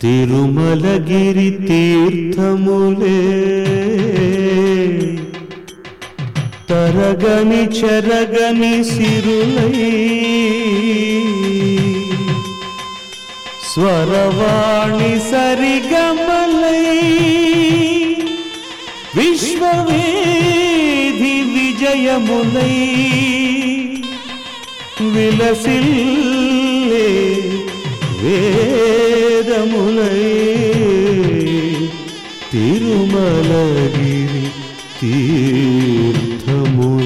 తిరుమలగిరి తీర్థములే తరగని చెరగని సిరులై స్వరవాణి సరిగమలై విశ్వవేధి విజయములై విలసిల్లే వేదములై తిరుమలగిరి తీర్థములే